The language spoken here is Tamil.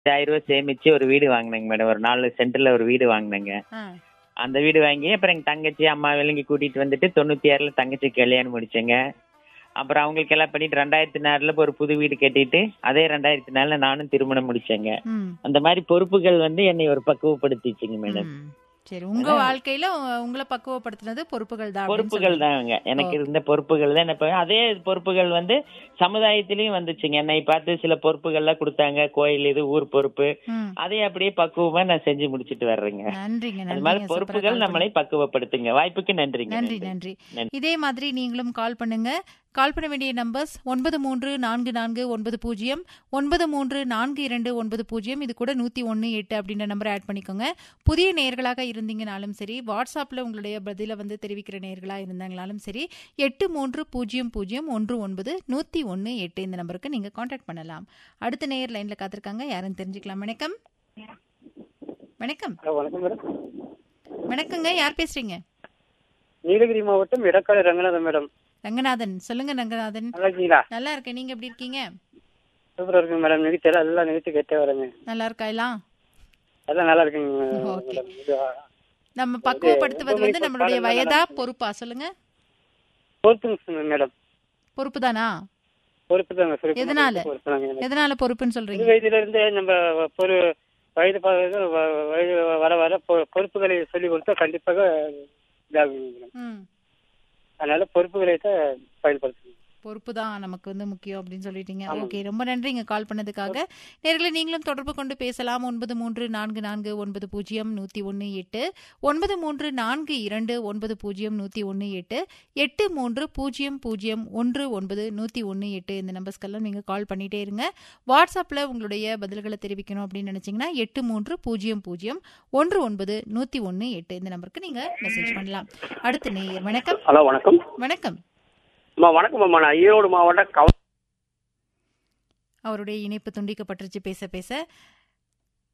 ஆயிரம் ரூபாய் சேமிச்சு ஒரு வீடு வாங்கினேங்க மேடம் ஒரு நாலு சென்டர்ல ஒரு வீடு வாங்கினேங்க ஆ. அந்த வீடு வாங்கி அப்புறம் எங்க தங்கச்சி அம்மா விலங்கி கூட்டிட்டு வந்துட்டு தொண்ணூத்தி ஆறுல தங்கச்சி கல்யாணம் முடிச்சேங்க அப்புறம் அவங்களுக்கு எல்லாம் பண்ணிட்டு ரெண்டாயிரத்தி நாலுல ஒரு புது வீடு கட்டிட்டு அதே ரெண்டாயிரத்தி நாலுல நானும் திருமணம் முடிச்சேங்க ம். அந்த மாதிரி பொறுப்புகள் வந்து என்னை ஒரு பக்குவப்படுத்திச்சுங்க மேடம் ம். சரி உங்க வாழ்க்கையில உ- உங்களை பக்குவப்படுத்தினது பொறுப்புகள் தான் அப்படின்னு பொறுப்புகள் தாங்க எனக்கு இருந்த பொறுப்புகள் தான் என்ன அதே பொறுப்புகள் வந்து சமுதாயத்திலயும் வந்துச்சுங்க என்னை பார்த்து சில பொறுப்புகள்லாம் கொடுத்தாங்க கோயில் இது ஊர் பொறுப்பு ம். அதே அப்படியே பக்குவமா நான் செஞ்சு முடிச்சிட்டு வர்றேங்க நன்றிங்க அது மாதிரி நன்றிங்க பொறுப்புகள் நம்மளை பக்குவப்படுத்துங்க வாய்ப்புக்கு நன்றிங்க நன்றி நன்றி இதே மாதிரி நீங்களும் கால் பண்ணுங்க கால் பண்ண வேண்டிய நம்பர்ஸ் ஒன்பது மூன்று நான்கு நான்கு ஒன்பது பூஜ்ஜியம் ஒன்பது மூன்று நான்கு இரண்டு ஒன்பது பூஜ்ஜியம் இது கூட நூத்தி ஒன்னு எட்டு அப்படின்ற நம்பர் ஆட் பண்ணிக்கோங்க புதிய நேர்களாக இருந்தீங்கனாலும் சரி வாட்ஸ்அப்ல உங்களுடைய பதில வந்து தெரிவிக்கிற நேர்களா இருந்தாங்கனாலும் சரி எட்டு மூன்று பூஜ்ஜியம் பூஜ்ஜியம் ஒன்று ஒன்பது நூத்தி ஒன்னு எட்டு இந்த நம்பருக்கு நீங்க காண்டாக்ட் பண்ணலாம் அடுத்த நேயர் லைன்ல காத்திருக்காங்க யாருன்னு தெரிஞ்சுக்கலாம் வணக்கம் வணக்கம் ஹலோ வணக்கம் மேடம் வணக்கங்க யார் பேசுறீங்க நீலகிரி மாவட்டம் எடக்காடு ரங்கநாதன் மேடம் ரங்கநாதன் சொல்லுங்க ரங்கநாதன் நல்லா இருக்கீங்களா நல்லா இருக்கேன் நீங்க எப்படி இருக்கீங்க சூப்பரா இருக்குங்க மேடம் நிகழ்ச்சி எல்லாம் எல்லா நிகழ்ச்சி கேட்டே வரேங்க நல்லா இருக்கா எல்லாம் எல்லாம் நல்லா இருக்குங்க ஓகே. மேடம் இது, ஆ, நம்ம பக்குவப்படுத்துவது வந்து நம்மளுடைய வயதா பொறுப்பா சொல்லுங்க பொறுப்புங்க மேடம் பொறுப்பு தானா பொறுப்பு தாங்க பொறுப்பு எதனால? பொறுப்பு தாங்க எனக்கு. எதனால பொறுப்புன்னு சிறு சொல்றீங்க வயதுல இருந்தே நம்ம பொறு வயது பார்க்கறது வ- வயது வர வர பொ- பொறுப்புகளை சொல்லி கொடுத்தா கண்டிப்பாக இதாகுங்க மேடம் ம் அதனால பொறுப்புகளை தான் பயன்படுத்தணும் பொறுப்பு தான் நமக்கு வந்து முக்கியம் அப்படின்னு சொல்லிட்டீங்க ஓகே ரொம்ப நன்றிங்க கால் பண்ணதுக்காக நேர்களை நீங்களும் தொடர்பு கொண்டு பேசலாம் ஒன்பது மூன்று நான்கு நான்கு ஒன்பது பூஜ்ஜியம் நூத்தி ஒன்னு எட்டு ஒன்பது மூன்று நான்கு இரண்டு ஒன்பது பூஜ்ஜியம் நூத்தி ஒன்னு எட்டு எட்டு மூன்று பூஜ்ஜியம் பூஜ்ஜியம் ஒன்று ஒன்பது நூத்தி ஒன்னு எட்டு இந்த நம்பர்ஸ்க்கெல்லாம் நீங்க கால் பண்ணிட்டே இருங்க வாட்ஸ்அப்ல உங்களுடைய பதில்களை தெரிவிக்கணும் அப்படின்னு நினைச்சீங்கன்னா எட்டு மூன்று பூஜ்ஜியம் பூஜ்ஜியம் ஒன்று ஒன்பது நூத்தி ஒன்னு எட்டு இந்த நம்பருக்கு நீங்க மெசேஜ் பண்ணலாம் அடுத்த நேயர் வணக்கம் ஹலோ வணக்கம் வணக்கம் அம்மா வணக்கம் அம்மா நான் ஈரோடு மாவட்டம் கவ அவருடைய இணைப்பு துண்டிக்கப்பட்டுருச்சு பேச பேச